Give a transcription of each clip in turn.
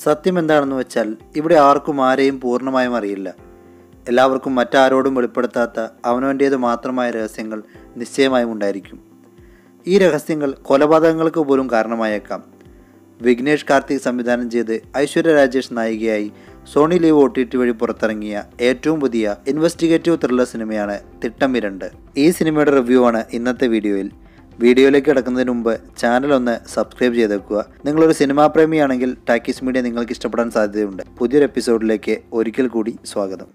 സത്യം എന്താണെന്ന് വെച്ചാൽ ഇവിടെ ആർക്കും ആരെയും പൂർണ്ണമായും അറിയില്ല എല്ലാവർക്കും മറ്റാരോടും വെളിപ്പെടുത്താത്ത അവനവൻ്റേത് മാത്രമായ രഹസ്യങ്ങൾ നിശ്ചയമായും ഉണ്ടായിരിക്കും ഈ രഹസ്യങ്ങൾ കൊലപാതകങ്ങൾക്ക് പോലും കാരണമായേക്കാം വിഘ്നേഷ് കാർത്തിക് സംവിധാനം ചെയ്ത് ഐശ്വര്യ രാജേഷ് നായികയായി Sony LIV O T T വഴി പുറത്തിറങ്ങിയ ഏറ്റവും പുതിയ ഇൻവെസ്റ്റിഗേറ്റീവ് ത്രില്ലർ സിനിമയാണ് തിട്ടം ഇരണ്ട് ഈ സിനിമയുടെ റിവ്യൂ ആണ് ഇന്നത്തെ വീഡിയോയിൽ വീഡിയോയിലേക്ക് കിടക്കുന്നതിന് മുമ്പ് ചാനൽ ഒന്ന് സബ്സ്ക്രൈബ് ചെയ്തേക്കുക നിങ്ങളൊരു സിനിമാ പ്രേമിയാണെങ്കിൽ ടാക്കീസ് മീഡിയ നിങ്ങൾക്ക് ഇഷ്ടപ്പെടാൻ സാധ്യതയുണ്ട് പുതിയൊരു എപ്പിസോഡിലേക്ക് ഒരിക്കൽ കൂടി സ്വാഗതം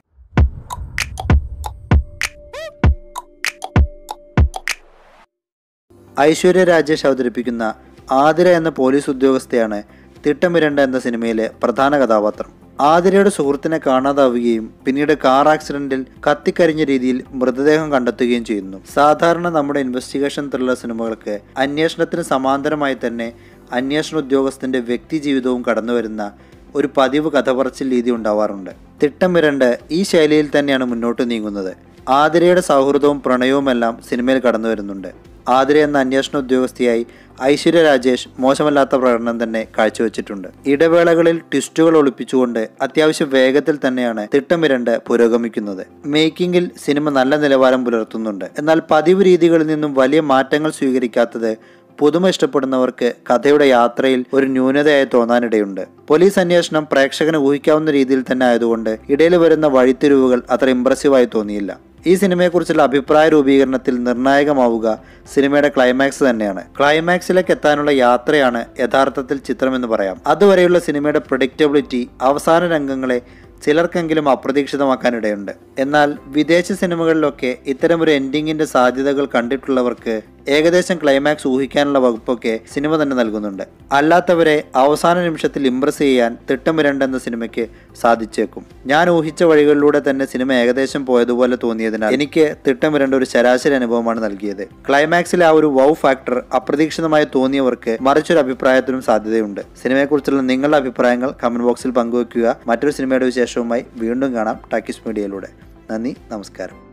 ഐശ്വര്യ രാജേഷ് അവതരിപ്പിക്കുന്ന ആതിര എന്ന പോലീസ് ഉദ്യോഗസ്ഥയാണ് തിട്ടമിരണ്ട എന്ന സിനിമയിലെ പ്രധാന കഥാപാത്രം ആതിരയുടെ സുഹൃത്തിനെ കാണാതാവുകയും പിന്നീട് കാർ ആക്സിഡന്റിൽ കത്തിക്കരിഞ്ഞ രീതിയിൽ മൃതദേഹം കണ്ടെത്തുകയും ചെയ്യുന്നു സാധാരണ നമ്മുടെ ഇൻവെസ്റ്റിഗേഷൻ ത്രില്ലർ സിനിമകൾക്ക് അന്വേഷണത്തിന് സമാന്തരമായി തന്നെ അന്വേഷണ ഉദ്യോഗസ്ഥന്റെ വ്യക്തി ജീവിതവും കടന്നുവരുന്ന ഒരു പതിവ് കഥ പറച്ചിൽ രീതി ഉണ്ടാവാറുണ്ട് തിട്ടമിരണ്ട് ഈ ശൈലിയിൽ തന്നെയാണ് മുന്നോട്ട് നീങ്ങുന്നത് ആതിരയുടെ സൗഹൃദവും പ്രണയവുമെല്ലാം സിനിമയിൽ കടന്നു വരുന്നുണ്ട് ആതിര എന്ന അന്വേഷണ ഉദ്യോഗസ്ഥയായി ഐശ്വര്യ രാജേഷ് മോശമല്ലാത്ത പ്രകടനം തന്നെ കാഴ്ചവെച്ചിട്ടുണ്ട് ഇടവേളകളിൽ ട്വിസ്റ്റുകൾ ഒളിപ്പിച്ചുകൊണ്ട് അത്യാവശ്യം വേഗത്തിൽ തന്നെയാണ് തിട്ടമിരണ്ട് പുരോഗമിക്കുന്നത് മേക്കിങ്ങിൽ സിനിമ നല്ല നിലവാരം പുലർത്തുന്നുണ്ട് എന്നാൽ പതിവ് രീതികളിൽ നിന്നും വലിയ മാറ്റങ്ങൾ സ്വീകരിക്കാത്തത് പുതുമ ഇഷ്ടപ്പെടുന്നവർക്ക് കഥയുടെ യാത്രയിൽ ഒരു ന്യൂനതയായി തോന്നാനിടയുണ്ട് പോലീസ് അന്വേഷണം പ്രേക്ഷകന് ഊഹിക്കാവുന്ന രീതിയിൽ തന്നെ ആയതുകൊണ്ട് ഇടയിൽ വരുന്ന വഴിത്തിരിവുകൾ അത്ര ഇമ്പ്രസീവായി തോന്നിയില്ല ഈ സിനിമയെക്കുറിച്ചുള്ള അഭിപ്രായ രൂപീകരണത്തിൽ നിർണായകമാവുക സിനിമയുടെ ക്ലൈമാക്സ് തന്നെയാണ് ക്ലൈമാക്സിലേക്ക് എത്താനുള്ള യാത്രയാണ് യഥാർത്ഥത്തിൽ ചിത്രമെന്ന് പറയാം അതുവരെയുള്ള സിനിമയുടെ പ്രഡിക്റ്റബിലിറ്റി അവസാന രംഗങ്ങളെ ചിലർക്കെങ്കിലും അപ്രതീക്ഷിതമാക്കാനിടയുണ്ട് എന്നാൽ വിദേശ സിനിമകളിലൊക്കെ ഇത്തരമൊരു എൻഡിങ്ങിന്റെ സാധ്യതകൾ കണ്ടിട്ടുള്ളവർക്ക് ഏകദേശം ക്ലൈമാക്സ് ഊഹിക്കാനുള്ള വകുപ്പൊക്കെ സിനിമ തന്നെ നൽകുന്നുണ്ട് അല്ലാത്തവരെ അവസാന നിമിഷത്തിൽ ഇംപ്രസ് ചെയ്യാൻ തിട്ടമിരണ്ട് എന്ന സിനിമയ്ക്ക് സാധിച്ചേക്കും ഞാൻ ഊഹിച്ച വഴികളിലൂടെ തന്നെ സിനിമ ഏകദേശം പോയതുപോലെ തോന്നിയതിനാൽ എനിക്ക് തിട്ടമിരണ്ട് ഒരു ശരാശരി അനുഭവമാണ് നൽകിയത് ക്ലൈമാക്സിലെ ആ ഒരു വൗ ഫാക്ടർ അപ്രതീക്ഷിതമായി തോന്നിയവർക്ക് മറിച്ചൊരു അഭിപ്രായത്തിനും സാധ്യതയുണ്ട് സിനിമയെക്കുറിച്ചുള്ള നിങ്ങളുടെ അഭിപ്രായങ്ങൾ കമന്റ് ബോക്സിൽ പങ്കുവെക്കുക മറ്റൊരു സിനിമയുടെ വിശേഷവുമായി വീണ്ടും കാണാം ടാക്കിസ് മീഡിയയിലൂടെ നന്ദി നമസ്കാരം